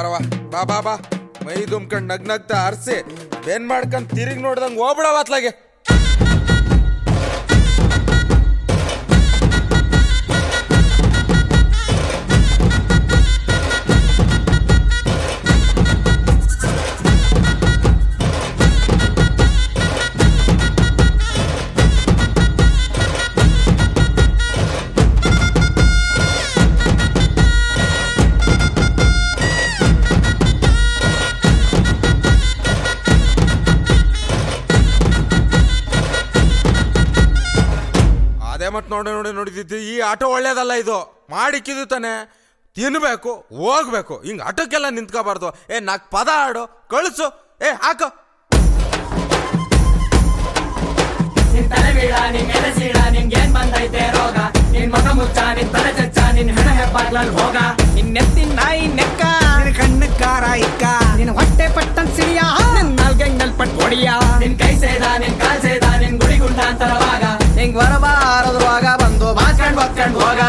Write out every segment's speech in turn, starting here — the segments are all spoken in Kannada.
ಬಾರವ ಬಾ ಬಾ ಬಾ ಮೈ ದುಮ್ಕಂಡ್ ನಗ್ ನಗ್ತಾ ಅರ್ಸಿ ಬೆನ್ ಮಾಡ್ಕೊಂಡ್ ತಿರುಗಿ ನೋಡ್ದಂಗ್ ಹೋಗ್ಬಿಡವ ಅತ್ಲಾಗೆ ಅದೇ ಮತ್ ನೋಡಿ ನೋಡಿ ನೋಡಿದ್ದು ಈ ಆಟೋ ಒಳ್ಳೇದಲ್ಲ ಇದು ಮಾಡಿಕ್ಕಿದು ತಾನೆ ತಿನ್ಬೇಕು ಹೋಗ್ಬೇಕು ಹಿಂಗ್ ಆಟೋಕ್ಕೆಲ್ಲ ನಿಂತ್ಕೋಬಾರ್ದು ಏ ನಾಕ್ ಪದ ಆಡು ಕಳ್ಸು ಏ ಹಾಕು ನಿನ್ ತಲೆ ಬೀಳ ನಿನ್ ಎದೆ ಸೀಳ ನಿನ್ಗೇನ್ ಬಂದೈತೆ ರೋಗ ನಿನ್ ಮಗ ಮುಚ್ಚ ನಿನ್ ತಲೆ ಚಚ್ಚ ನಿನ್ ಹೆಣ ಹೆಬ್ಬಾಗ್ಲಲ್ಲಿ ಹೋಗ ನಿನ್ ನೆತ್ತಿನ ನಾಯಿ ನೆಕ್ಕ ನಿನ್ ಕಣ್ಣು ಕಾರ ಇಕ್ಕ ನಿನ್ ಹೊಟ್ಟೆ ಪಟ್ಟನ್ ಸಿಡಿಯ ನಿನ್ ನಾಲ್ಗೆ ನೆಲ್ಪಟ್ ಹೊಡಿಯ ನಿನ್ ಕೈ ಸೇದ ನಿನ್ ಕಾಲ್ ಸೇದ ನಿನ್ ಗುಡಿ ಗುಂಡಾಂತರವಾಗ ಹಿಂಗ್ ಬರಬಾರದ್ರುವಾಗ ಬಂದು ಮಾಸ್ಕೊಂಡ್ ಬಕ್ಕೊಂಡ್ ಹೋಗ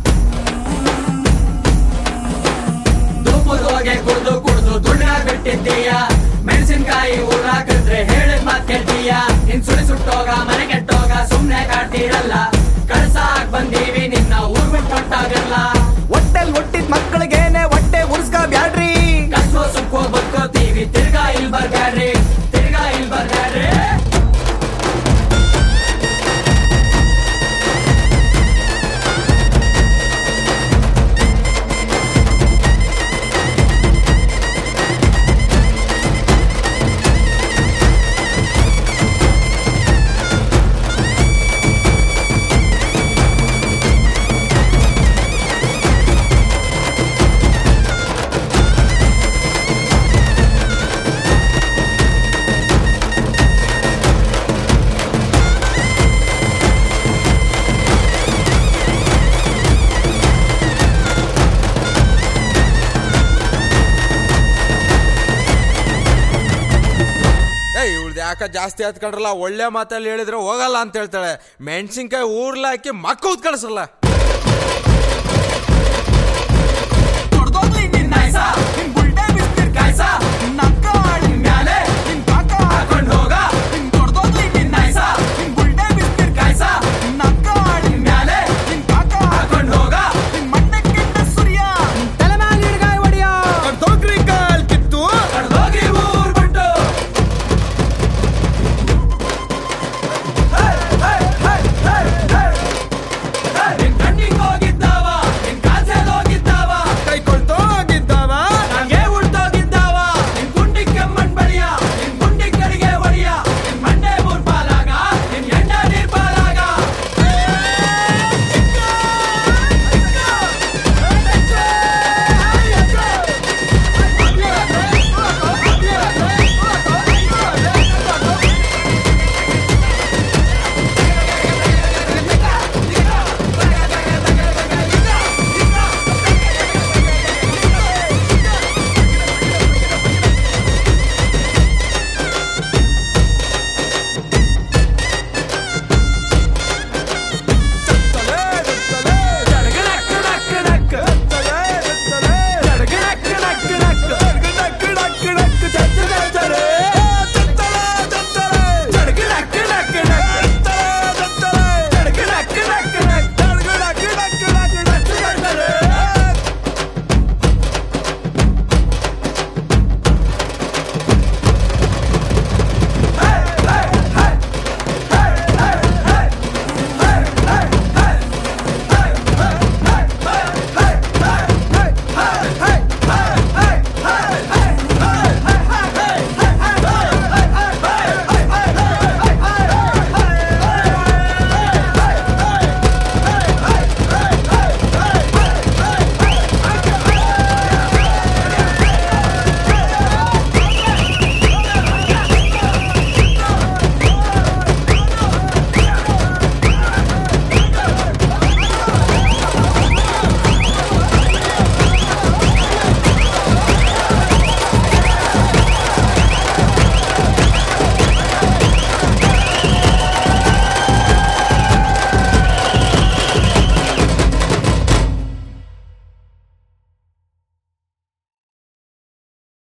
ಧೂಪದ ಹೋಗೆ ಕುಡ್ದು ಕುಡ್ದು ದುಡ್ಡಾಗ್ ಬಿಟ್ಟಿದ್ದೀಯ ಮೆಣಸಿನ್ಕಾಯಿ ಊರ್ ಹಾಕಿದ್ರೆ ಹೇಳಿದ್ ಮಾತ್ ಕೇಳ್ತೀಯ ನಿನ್ ಸುಳಿ ಸುಟ್ಟೋಗ ಮನೆ ಕೆಟ್ಟೋಗ ಸುಮ್ನೆ ಕಾಡ್ತೀರಲ್ಲ ಕಳ್ಸಾಕ್ ಬಂದೀವಿ ನಿನ್ನ ಊರ್ ಬಿಟ್ಟು ಹೊಟ್ಟಾಗಲ್ಲ ಹೊಟ್ಟೆಲ್ ಹುಟ್ಟಿದ್ ಮಕ್ಕಳಿಗೇನೆ ಹೊಟ್ಟೆ ಉರ್ಸ್ಕ ಬ್ಯಾಡ್ರಿ ಕಷ್ಟೋ ಸುಖೋ ಬದುಕೋತೀವಿ ತಿರ್ಗಾ ಇಲ್ ಬರ್ಬ್ಯಾಡ್ರಿ ತಿರ್ಗಾ ಇಲ್ ಬರ್ಬ್ಯಾಡ್ರಿ ಏ ಇವ್ಳ್ದು ಯಾಕ ಜಾಸ್ತಿ ಹತ್ಕೊಂಡ್ರಲ್ಲ ಒಳ್ಳೆ ಮಾತಲ್ಲಿ ಹೇಳಿದ್ರೆ ಹೋಗಲ್ಲ ಅಂತ ಹೇಳ್ತಾಳೆ ಮೆಣಸಿನ್ಕಾಯಿ ಊರ್ಲ ಹಾಕಿ ಮಕ್ಕ ಕಳಿಸಲ್ಲ